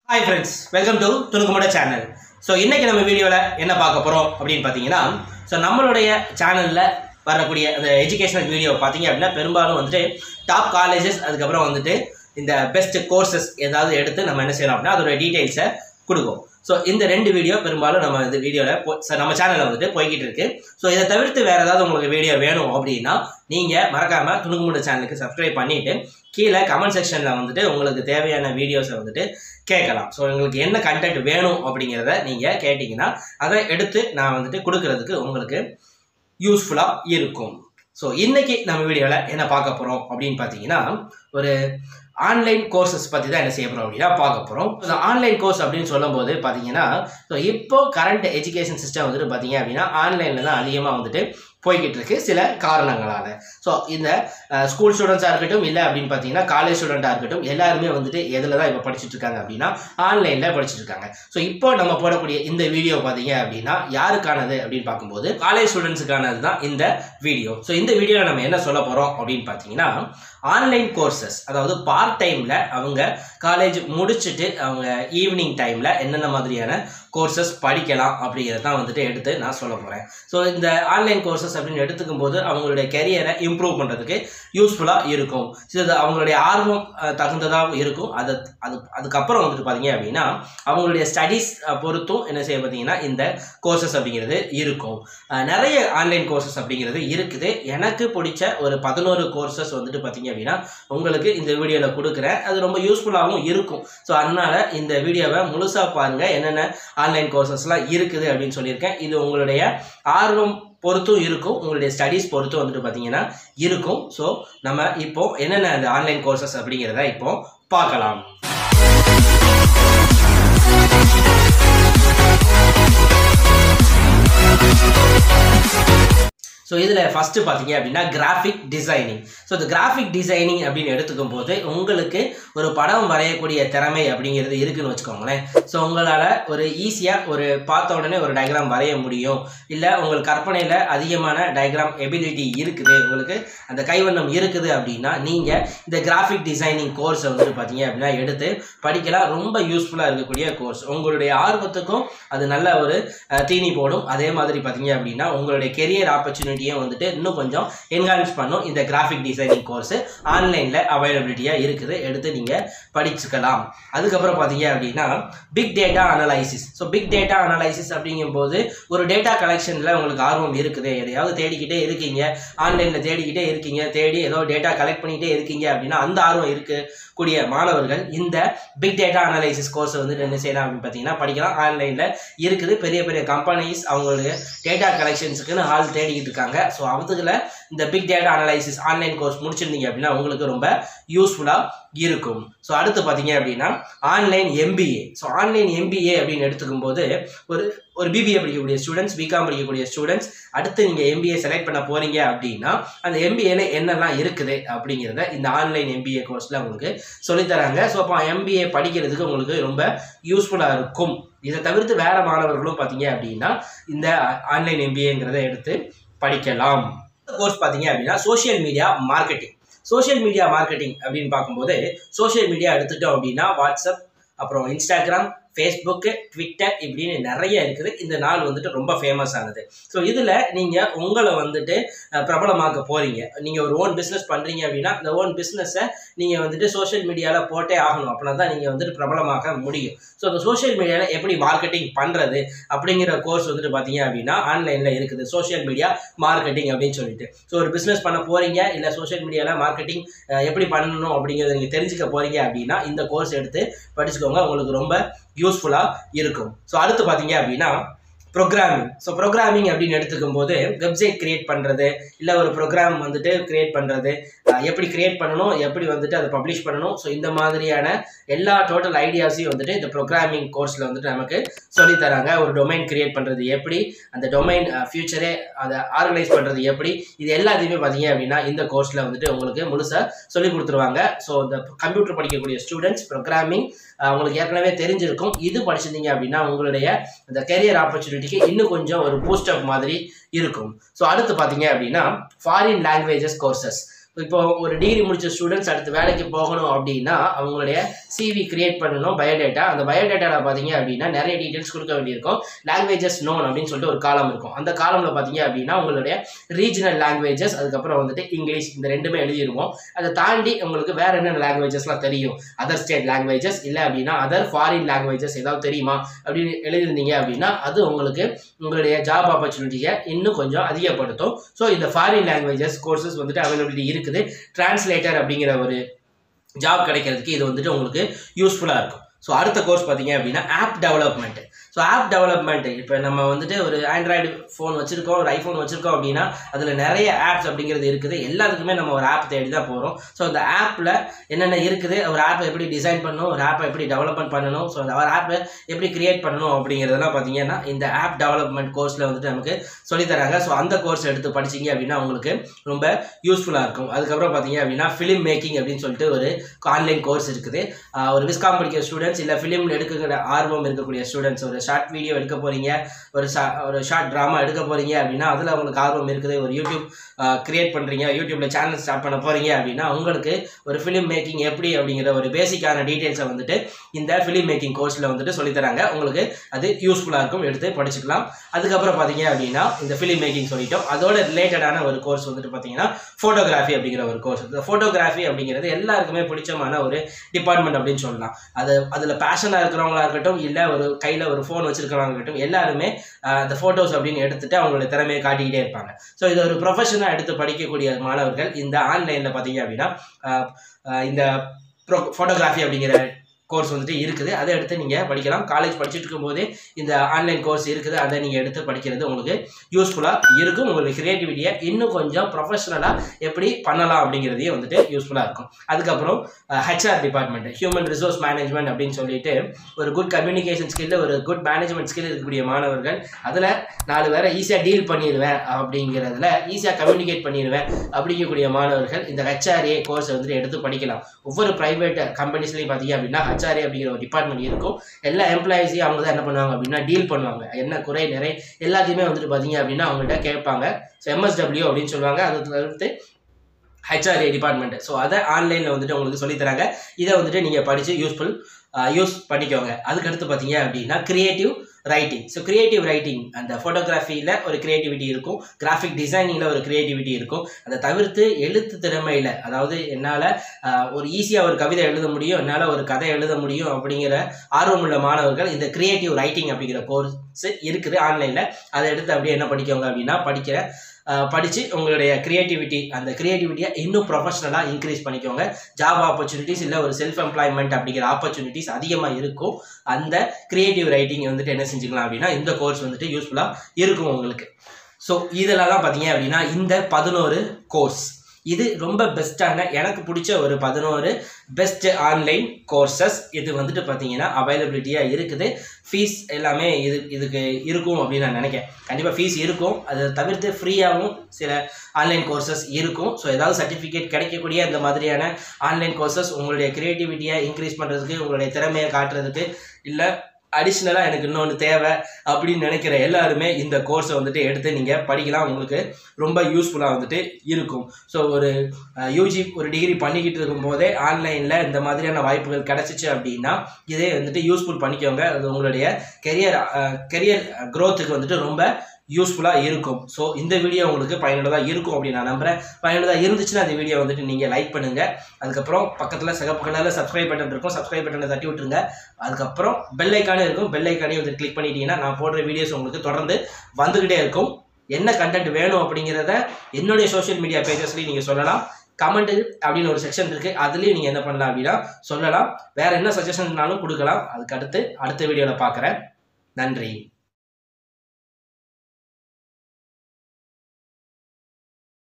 hi friends welcome to துணுக்குமுட channel so இன்னைக்கு நம்ம வீடியோவில் என்ன பார்க்க போகிறோம் அப்படின்னு பார்த்தீங்கன்னா ஸோ நம்மளுடைய சேனலில் வரக்கூடிய அந்த எஜுகேஷனல் வீடியோ பார்த்தீங்க அப்படின்னா பெரும்பாலும் வந்துட்டு டாப் காலேஜஸ் அதுக்கப்புறம் வந்துட்டு இந்த பெஸ்ட் கோர்சஸ் ஏதாவது எடுத்து நம்ம என்ன செய்யறோம் அப்படின்னா அதோட டீட்டெயில்ஸை கொடுக்கும் ஸோ இந்த ரெண்டு வீடியோ பெரும்பாலும் நம்ம இந்த வீடியோவில் நம்ம சேனலில் வந்துட்டு போய்கிட்டு இருக்கு ஸோ இதை தவிர்த்து வேறு ஏதாவது உங்களுக்கு வீடியோ வேணும் அப்படின்னா நீங்கள் மறக்காமல் துணுக்குமுட சேனலுக்கு சப்ஸ்கிரைப் பண்ணிவிட்டு கீழே கமெண்ட் செக்ஷனில் வந்துட்டு உங்களுக்கு தேவையான வீடியோஸை வந்துட்டு கேட்கலாம் ஸோ உங்களுக்கு என்ன கண்டென்ட் வேணும் அப்படிங்கிறத நீங்கள் கேட்டிங்கன்னா அதை எடுத்து நான் வந்துட்டு கொடுக்கறதுக்கு உங்களுக்கு யூஸ்ஃபுல்லாக இருக்கும் ஸோ இன்னைக்கு நம்ம வீடியோவில் என்ன பார்க்க போகிறோம் அப்படின்னு பார்த்தீங்கன்னா ஒரு ஆன்லைன் கோர்சஸ் பற்றி தான் என்ன செய்ய போகிறோம் அப்படின்னா பார்க்க போகிறோம் இந்த ஆன்லைன் கோர்ஸ் அப்படின்னு சொல்லும்போது பார்த்தீங்கன்னா ஸோ இப்போ கரண்ட் எஜுகேஷன் சிஸ்டம் வந்துட்டு பார்த்தீங்க அப்படின்னா ஆன்லைனில் தான் அதிகமாக வந்துட்டு போய்கிட்டு இருக்கு சில காரணங்களால் ஸோ இந்த ஸ்கூல் ஸ்டூடெண்ட்ஸாக இருக்கட்டும் இல்லை அப்படின்னு பார்த்தீங்கன்னா காலேஜ் ஸ்டூடெண்ட்டாக இருக்கட்டும் எல்லாருமே வந்துட்டு எதில் தான் இப்போ படிச்சுட்டு இருக்காங்க அப்படின்னா ஆன்லைனில் படிச்சுட்டு இருக்காங்க ஸோ இப்போ நம்ம போடக்கூடிய இந்த வீடியோ பார்த்தீங்க அப்படின்னா யாருக்கானது அப்படின்னு பார்க்கும்போது காலேஜ் ஸ்டூடெண்ட்ஸுக்கானது தான் இந்த வீடியோ ஸோ இந்த வீடியோவில் நம்ம என்ன சொல்ல போகிறோம் அப்படின்னு பார்த்தீங்கன்னா ஆன்லைன் கோர்சஸ் அதாவது பார்ட் டைமில் அவங்க காலேஜ் முடிச்சுட்டு அவங்க ஈவினிங் டைமில் என்னென்ன மாதிரியான கோர்சஸ் படிக்கலாம் அப்படிங்கிறத தான் வந்துட்டு எடுத்து நான் சொல்ல போகிறேன் ஸோ இந்த ஆன்லைன் கோர்சஸ் அப்படின்னு எடுத்துக்கும் போது அவங்களுடைய கெரியரை இம்ப்ரூவ் பண்ணுறதுக்கு யூஸ்ஃபுல்லாக இருக்கும் ஸோ இது அவங்களுடைய ஆர்வம் அஹ், தகுந்ததாக இருக்கும் அது அது அதுக்கப்புறம் வந்துட்டு பார்த்தீங்க அப்படின்னா அவங்களுடைய ஸ்டடீஸ் பொறுத்தும் என்ன செய்ய பார்த்தீங்கன்னா இந்த கோர்சஸ் அப்படிங்கிறது இருக்கும் அஹ், நிறைய ஆன்லைன் கோர்சஸ் அப்படிங்கிறது இருக்குது எனக்கு பிடிச்ச ஒரு பதினோரு கோர்சஸ் வந்துட்டு பார்த்தீங்க அப்படின்னா உங்களுக்கு இந்த வீடியோவில் கொடுக்குறேன் அது ரொம்ப யூஸ்ஃபுல்லாகவும் இருக்கும் ஸோ அதனால இந்த வீடியோவை முழுசாக பாருங்கள் என்னென்ன ஆன்லைன் கோர்சஸ்லாம் இருக்குது அப்படின்னு சொல்லியிருக்கேன் இது உங்களுடைய ஆர்வம் பொறுத்தும் இருக்கும் உங்களுடைய ஸ்டடீஸ் பொறுத்தும் வந்துட்டு பார்த்தீங்கன்னா இருக்கும் ஸோ நம்ம இப்போ என்னென்ன அந்த ஆன்லைன் கோர்சஸ் அப்படிங்கிறத இப்போ பார்க்கலாம் ஸோ இதில் ஃபஸ்ட்டு பார்த்தீங்க அப்படின்னா கிராஃபிக் டிசைனிங் ஸோ இந்த கிராஃபிக் டிசைனிங் அப்படின்னு எடுத்துக்கும் போது உங்களுக்கு ஒரு படம் வரையக்கூடிய திறமை அப்படிங்கிறது இருக்குன்னு வச்சுக்கோங்களேன் ஸோ உங்களால் ஒரு ஈஸியாக ஒரு பார்த்த உடனே ஒரு டயக்ராம் வரைய முடியும் இல்லை உங்களுக்கு கற்பனையில் அதிகமான டயக்ராம் எபிலிட்டி இருக்குது உங்களுக்கு அந்த கைவண்ணம் இருக்குது அப்படின்னா நீங்கள் இந்த கிராஃபிக் டிசைனிங் கோர்ஸை வந்துட்டு பார்த்தீங்க அப்படின்னா எடுத்து படிக்கலாம் ரொம்ப யூஸ்ஃபுல்லாக இருக்கக்கூடிய கோர்ஸ் உங்களுடைய ஆர்வத்துக்கும் அது நல்ல ஒரு அஹ், தீனி போடும் அதே மாதிரி பார்த்தீங்க அப்படின்னா உங்களுடைய கெரியர் ஆப்பர்ச்சுனிட்டியை வந்துட்டு இன்னும் கொஞ்சம் என்ஹான்ஸ் பண்ணும் இந்த கிராஃபிக் டிசைனிங் கோர்ஸ் ஆன்லைனில் அவைலபிலிட்டியாக இருக்குது எடுத்து நீங்கள் படிச்சுக்கலாம் அதுக்கப்புறம் பார்த்தீங்க அப்படின்னா big data analysis so big data analysis அப்படிங்கும்போது ஒரு டேட்டா கலெக்ஷனில் உங்களுக்கு ஆர்வம் இருக்குது எதையாவது தேடிக்கிட்டே இருக்கீங்க ஆன்லைனில் தேடிக்கிட்டே இருக்கீங்க தேடி ஏதோ டேட்டா கலெக்ட் பண்ணிக்கிட்டே இருக்கீங்க அப்படின்னா அந்த ஆர்வம் இருக்கக்கூடிய மாணவர்கள் இந்த பிக் டேட்டா அனலைசிஸ் கோர்ஸ் வந்து என்ன செய்யலாம் அப்படின்னு பார்த்தீங்கன்னா படிக்கலாம் ஆன்லைனில் இருக்குது பெரிய பெரிய கம்பெனிஸ் அவங்களுடைய டேட்டா கலெக்ஷன்ஸுக்குன்னு ஆள் தேடிக்கிட்டு இருக்காங்க ஸோ அவதுல இந்த big data analysis online course முடிச்சிருந்தீங்க அப்படின்னா உங்களுக்கு ரொம்ப யூஸ்ஃபுல்லாக இருக்கும் ஸோ அடுத்து பார்த்தீங்க அப்படின்னா online MBA so online MBA அப்படின்னு எடுத்துக்கும் போது ஒரு ஒரு பிபிஏ படிக்கக்கூடிய ஸ்டூடெண்ட்ஸ் பிகாம் படிக்கக்கூடிய ஸ்டூடெண்ட்ஸ் அடுத்து நீங்கள் எம்பிஏ செலக்ட் பண்ண போறீங்க அப்படின்னா அந்த எம்பிஏல என்னெல்லாம் இருக்குது அப்படிங்கிறத இந்த ஆன்லைன் எம்பிஏ கோர்ஸில் உங்களுக்கு சொல்லித்தராங்க ஸோ அப்போ எம்பிஏ படிக்கிறதுக்கு உங்களுக்கு ரொம்ப யூஸ்ஃபுல்லாக இருக்கும் இதை தவிர்த்து வேற மாணவர்களும் பார்த்தீங்க அப்படின்னா இந்த ஆன்லைன் எம்பிஏங்கிறத எடுத்து படிக்கலாம் கோர்ஸ் பார்த்தீங்க அப்படின்னா social media marketing social media marketing அப்படின்னு பார்க்கும்போது சோஷியல் மீடியா எடுத்துட்டோம் அப்படின்னா வாட்ஸ்அப் அப்புறம் இன்ஸ்டாகிராம் ஃபேஸ்புக்கு ட்விட்டர் இப்படின்னு நிறைய இருக்குது இந்த நாள் வந்துட்டு ரொம்ப ஃபேமஸ் ஆனது ஸோ இதில் நீங்கள் உங்களை வந்துட்டு அஹ், பிரபலமாக்க போகிறீங்க நீங்கள் ஒரு ஓன் பிஸ்னஸ் பண்ணுறீங்க அப்படின்னா அந்த ஓன் பிஸ்னஸை நீங்கள் வந்துட்டு சோஷியல் மீடியாவில் போட்டே ஆகணும் அப்படின்னா தான் நீங்கள் வந்துட்டு பிரபலமாக்க முடியும் ஸோ அந்த சோஷியல் மீடியாவில் எப்படி மார்க்கெட்டிங் பண்ணுறது அப்படிங்கிற கோர்ஸ் வந்துட்டு பார்த்தீங்க அப்படின்னா ஆன்லைனில் இருக்குது சோஷியல் மீடியா மார்க்கெட்டிங் அப்படின்னு சொல்லிட்டு ஸோ ஒரு பிஸ்னஸ் பண்ண போகிறீங்க இல்லை சோஷியல் மீடியாவில் மார்க்கெட்டிங் எப்படி பண்ணணும் அப்படிங்கிறத நீங்கள் தெரிஞ்சுக்க போகிறீங்க அப்படின்னா இந்த கோர்ஸ் எடுத்து படிச்சுக்கோங்க உங்களுக்கு ரொம்ப யூஸ்ஃபுல்லாக இருக்கும் ஸோ அடுத்து பார்த்தீங்க அப்படின்னா ப்ரோக்ராமிங் ஸோ ப்ரோக்ராமிங் அப்படின்னு எடுத்துக்கும் போது வெப்சைட் கிரியேட் பண்ணுறது இல்லை ஒரு ப்ரோக்ராம் வந்துட்டு கிரியேட் பண்ணுறது எப்படி கிரியேட் பண்ணணும் எப்படி வந்துட்டு அதை பப்ளிஷ் பண்ணணும் ஸோ இந்த மாதிரியான எல்லா டோட்டல் ஐடியாஸையும் வந்துட்டு இந்த ப்ரோக்ராமிங் கோர்ஸில் வந்துட்டு நமக்கு சொல்லித் தராங்க ஒரு டொமைன் கிரியேட் பண்ணுறது எப்படி அந்த டொமைன் ஃபியூச்சரே அதை ஆர்கனைஸ் பண்ணுறது எப்படி இது எல்லாத்தையுமே பார்த்தீங்க அப்படின்னா இந்த கோர்ஸில் வந்துட்டு உங்களுக்கு முழுசாக சொல்லி கொடுத்துருவாங்க ஸோ இந்த கம்ப்யூட்டர் படிக்கக்கூடிய ஸ்டூடெண்ட்ஸ் ப்ரோக்ராமிங் உங்களுக்கு ஏற்கனவே தெரிஞ்சிருக்கும் இது படிச்சிருந்தீங்க அப்படின்னா உங்களுடைய இந்த கெரியர் ஆப்பர்ச்சுனிட்டிக்கு இன்னும் கொஞ்சம் ஒரு பூஸ்ட் அப் மாதிரி இருக்கும் ஸோ அடுத்து பார்த்தீங்க அப்படின்னா ஃபாரின் லாங்குவேஜஸ் கோர்சஸ் இப்போ ஒரு டிகிரி முடிச்ச ஸ்டூடெண்ட்ஸ் அடுத்து வேலைக்கு போகணும் அப்படின்னா அவங்களுடைய சிவி கிரியேட் பண்ணணும் பயோடேட்டா அந்த பயோடேட்டாவில் பார்த்தீங்க அப்படின்னா நிறைய டீட்டெயில்ஸ் கொடுக்க வேண்டியிருக்கும் லாங்குவேஜஸ் நோன் அப்படின்னு சொல்லிட்டு ஒரு காலம் இருக்கும் அந்த காலமில் பார்த்தீங்க அப்படின்னா உங்களுடைய ரீஜனல் லாங்குவேஜஸ் அதுக்கப்புறம் வந்துட்டு இங்கிலீஷ் இந்த ரெண்டுமே எழுதிருவோம் அதை தாண்டி உங்களுக்கு வேற என்னென்ன லாங்குவேஜஸ்லாம் தெரியும் அதர் ஸ்டேட் லாங்குவேஜஸ் இல்லை அப்படின்னா அதர் ஃபாரின் லாங்குவேஜஸ் ஏதாவது தெரியுமா அப்படின்னு எழுதியிருந்தீங்க அப்படின்னா அது உங்களுக்கு உங்களுடைய ஜாப் ஆப்பர்ச்சுனிட்டியை இன்னும் கொஞ்சம் அதிகப்படுத்தும் ஸோ இந்த ஃபாரின் லாங்குவேஜஸ் கோர்சஸ் வந்துட்டு அவைலபிலிட்டி இருக்குது டிரான்ஸ்லேட்டர் அப்படிங்கிற ஒரு ஜாப் கிடைக்கிறதுக்கு இது வந்துட்டு உங்களுக்கு யூஸ்ஃபுல்லாக இருக்கும் ஸோ அடுத்த கோர்ஸ் பார்த்தீங்க அப்படின்னா app development so app development இப்போ நம்ம வந்துட்டு ஒரு ஆண்ட்ராய்டு ஃபோன் வச்சுருக்கோம் ஒரு ஐஃபோன் வச்சுருக்கோம் அப்படின்னா அதில் நிறைய ஆப்ஸ் அப்படிங்கிறது இருக்குது எல்லாத்துக்குமே நம்ம ஒரு ஆப் தேடி தான் போகிறோம் ஸோ அந்த ஆப்பில் என்னென்ன இருக்குது ஒரு ஆப்பை எப்படி டிசைன் பண்ணணும் ஒரு ஆப்பை எப்படி டெவலப்மெண்ட் பண்ணணும் ஸோ அந்த ஒரு ஆப்பை எப்படி கிரியேட் பண்ணணும் அப்படிங்கிறதெல்லாம் பார்த்தீங்கன்னா இந்த ஆப் டெவலப்மெண்ட் கோர்ஸில் வந்துட்டு நமக்கு சொல்லித்தராங்க ஸோ அந்த கோர்ஸ் எடுத்து படிச்சீங்க அப்படின்னா உங்களுக்கு ரொம்ப யூஸ்ஃபுல்லாக இருக்கும் அதுக்கப்புறம் பார்த்தீங்க அப்படின்னா ஃபிலிம் மேக்கிங் அப்படின்னு சொல்லிட்டு ஒரு ஆன்லைன் கோர்ஸ் இருக்குது ஆஹ் ஒரு விஸ்காம் படிக்கிற ஸ்டூடெண்ட்ஸ் இல்லை ஃபிலிம் எடுக்கிற ஆர்வம் இருக்கக்கூடிய ஸ்டூடெண்ட்ஸ் ஒரு ஷார்ட் வீடியோ எடுக்க போகிறீங்க ஒரு ஷா ஒரு ஷார்ட் ட்ராமா எடுக்க போகிறீங்க அப்படின்னா அதில் உங்களுக்கு ஆர்வம் இருக்குது ஒரு யூடியூப் கிரியேட் பண்ணுறீங்க யூடியூப்பில் சேனல் ஸ்டார்ட் பண்ண போகிறீங்க அப்படின்னா உங்களுக்கு ஒரு ஃபிலிம் மேக்கிங் எப்படி அப்படிங்கிற ஒரு பேசிக்கான டீட்டெயில்ஸை வந்துட்டு இந்த ஃபிலிம் மேக்கிங் கோர்ஸில் வந்துட்டு சொல்லித்தராங்க உங்களுக்கு அது யூஸ்ஃபுல்லாக இருக்கும் எடுத்து படிச்சுக்கலாம் அதுக்கப்புறம் பார்த்தீங்க அப்படின்னா இந்த ஃபிலிம் மேக்கிங் சொல்லிட்டோம் அதோட ரிலேட்டடான ஒரு கோர்ஸ் வந்துட்டு பார்த்தீங்கன்னா ஃபோட்டோகிராஃபி அப்படிங்கிற ஒரு கோர்ஸ் இந்த ஃபோட்டோகிராஃபி அப்படிங்கிறது எல்லாருக்குமே பிடிச்சமான ஒரு டிபார்ட்மெண்ட் அப்படின்னு சொல்லலாம் அது அதில் பேஷனாக இருக்கிறவங்களா இருக்கட்டும் இல்லை ஒரு கையில் ஒரு ஃபோன் வச்சிருக்கிறவங்க இருக்கட்டும் எல்லாருமே ஆஹ், அந்த ஃபோட்டோஸ் அப்படின்னு எடுத்துட்டு அவங்களோட திறமையை காட்டிக்கிட்டே இருப்பாங்க ஸோ இது ஒரு ப்ரொஃபஷனாக எடுத்து படிக்கக்கூடிய மாணவர்கள் இந்த ஆன்லைனில் பார்த்தீங்க அப்படின்னா ஆஹ், ஆஹ், இந்த ப்ரோ ஃபோட்டோகிராஃபி அப்படிங்கிற கோர்ஸ் வந்துட்டு இருக்குது அதை எடுத்து நீங்கள் படிக்கலாம் காலேஜ் படிச்சுட்டு இருக்கும்போதே இந்த ஆன்லைன் கோர்ஸ் இருக்குது அதை நீங்கள் எடுத்து படிக்கிறது உங்களுக்கு யூஸ்ஃபுல்லாக இருக்கும் உங்களுக்கு கிரியேட்டிவிட்டியை இன்னும் கொஞ்சம் ப்ரொஃபஷனலாக எப்படி பண்ணலாம் அப்படிங்கிறதையும் வந்துட்டு யூஸ்ஃபுல்லாக இருக்கும் அதுக்கப்புறம் HR department human resource management அப்படின்னு சொல்லிட்டு ஒரு குட் கம்யூனிகேஷன் ஸ்கில் ஒரு குட் மேனேஜ்மெண்ட் ஸ்கில் இருக்கக்கூடிய மாணவர்கள் அதில் நாலு பேரை ஈஸியாக டீல் பண்ணிடுவேன் அப்படிங்கிறதுல ஈஸியாக கம்யூனிகேட் பண்ணிடுவேன் அப்படிங்கக்கூடிய மாணவர்கள் இந்த ஹெச்ஆர்ஏ கோர்ஸை வந்துட்டு எடுத்து படிக்கலாம் ஒவ்வொரு ப்ரைவேட் கம்பெனிஸ்லையும் பார்த்தீங்க அப்படின்னா ஹெச்ஆர்ஏ அப்படிங்கிற ஒரு டிபார்ட்மெண்ட் இருக்கும் எல்லா எம்ப்ளாயிஸையும் அவங்க தான் என்ன பண்ணுவாங்க அப்படின்னா டீல் பண்ணுவாங்க என்ன குறை நிறை எல்லாத்தையுமே வந்துட்டு பார்த்தீங்க அப்படின்னா அவங்கள்ட்ட கேட்பாங்க ஸோ எம்எஸ்டபிள்யூ அப்படின்னு சொல்லுவாங்க அதை தவிர்த்து ஹெச்ஆர்ஏ டிபார்ட்மெண்ட் ஸோ அதை ஆன்லைனில் வந்துட்டு உங்களுக்கு சொல்லித் தராங்க இதை வந்துட்டு நீங்கள் படித்து யூஸ்ஃபுல் யூஸ் பண்ணிக்கோங்க அதுக்கடுத்து பார்த்தீங்க அப்படின்னா creative writing so creative writing அந்த ஃபோட்டோகிராஃபியில் ஒரு கிரியேட்டிவிட்டி இருக்கும் கிராஃபிக் டிசைனிங்கில் ஒரு கிரியேட்டிவிட்டி இருக்கும் அதை தவிர்த்து எழுத்து திறமையில் அதாவது என்னால் ஒரு ஈஸியாக ஒரு கவிதை எழுத முடியும் என்னால் ஒரு கதை எழுத முடியும் அப்படிங்கிற ஆர்வமுள்ள மாணவர்கள் இந்த கிரியேட்டிவ் ரைட்டிங் அப்படிங்கிற கோர்ஸ் இருக்குது ஆன்லைனில் அதை எடுத்து அப்படியே என்ன படிக்கோங்க அப்படின்னா படிக்கிற படித்து உங்களுடைய கிரியேட்டிவிட்டி அந்த கிரியேட்டிவிட்டியை இன்னும் ப்ரொஃபஷனலாக இன்க்ரீஸ் பண்ணிக்கோங்க ஜாப் ஆப்பர்ச்சுனிட்டிஸ் இல்லை ஒரு செல்ஃப் எம்ப்ளாய்மெண்ட் அப்படிங்கிற ஆப்பர்ச்சுனிட்டிஸ் அதிகமாக இருக்கும் அந்த கிரியேட்டிவ் ரைட்டிங் வந்துட்டு என்ன செஞ்சுக்கலாம் அப்படின்னா இந்த கோர்ஸ் வந்துட்டு யூஸ்ஃபுல்லாக இருக்கும் உங்களுக்கு ஸோ இதெல்லாம் தான் பார்த்தீங்க அப்படின்னா இந்த பதினோரு கோர்ஸ் இது ரொம்ப பெஸ்ட்டான எனக்கு பிடிச்ச ஒரு பதினோரு பெஸ்ட் ஆன்லைன் கோர்சஸ் இது வந்துட்டு பார்த்தீங்கன்னா அவைலபிலிட்டியாக இருக்குது ஃபீஸ் எல்லாமே இது இதுக்கு இருக்கும் அப்படின்னு நான் நினைக்கிறேன் கண்டிப்பாக ஃபீஸ் இருக்கும் அதை தவிர்த்து ஃப்ரீயாகவும் சில ஆன்லைன் கோர்சஸ் இருக்கும் ஸோ ஏதாவது சர்டிஃபிகேட் கிடைக்கக்கூடிய இந்த மாதிரியான ஆன்லைன் கோர்சஸ் உங்களுடைய க்ரியேட்டிவிட்டியை இன்க்ரீஸ் பண்ணுறதுக்கு உங்களுடைய திறமையை காட்டுறதுக்கு இல்லை அடிஷ்னலாக எனக்கு இன்னொன்று தேவை அப்படின்னு நினைக்கிற எல்லாருமே இந்த கோர்ஸை வந்துட்டு எடுத்து நீங்கள் படிக்கலாம் உங்களுக்கு ரொம்ப யூஸ்ஃபுல்லாக வந்துட்டு இருக்கும் ஸோ ஒரு யூஜி ஒரு டிகிரி பண்ணிக்கிட்டு இருக்கும்போதே ஆன்லைனில் இந்த மாதிரியான வாய்ப்புகள் கிடச்சிச்சு அப்படின்னா இதே வந்துட்டு யூஸ்ஃபுல் பண்ணிக்கோங்க அது உங்களுடைய கெரியர் கெரியர் க்ரோத்துக்கு வந்துட்டு ரொம்ப யூஸ்ஃபுல்லாக இருக்கும் ஸோ இந்த வீடியோ உங்களுக்கு பயனுள்ளதாக இருக்கும் அப்படின்னு நான் நம்புகிறேன் பயனுள்ளதாக இருந்துச்சுன்னா அந்த வீடியோ வந்துட்டு நீங்கள் லைக் பண்ணுங்கள் அதுக்கப்புறம் பக்கத்தில் சிகப்பு கலரில் சப்ஸ்கிரைப் பட்டன் இருக்கும் சப்ஸ்கிரைப் பட்டனை தட்டி விட்டுருங்க அதுக்கப்புறம் பெல் ஐக்கானே இருக்கும் பெல் ஐக்கானையும் வந்து கிளிக் பண்ணிட்டீங்கன்னா நான் போடுற வீடியோஸ் உங்களுக்கு தொடர்ந்து வந்துக்கிட்டே இருக்கும் என்ன கண்டென்ட் வேணும் அப்படிங்கிறத என்னுடைய சோஷியல் மீடியா பேஜஸ்லையும் நீங்கள் சொல்லலாம் கமெண்ட் அப்படின்னு ஒரு செக்ஷன் இருக்குது அதுலேயும் நீங்கள் என்ன பண்ணலாம் அப்படின்னா சொல்லலாம் வேறு என்ன சஜஷன்னாலும் கொடுக்கலாம் அதுக்கு அடுத்து அடுத்த வீடியோவில் பார்க்குறேன் நன்றி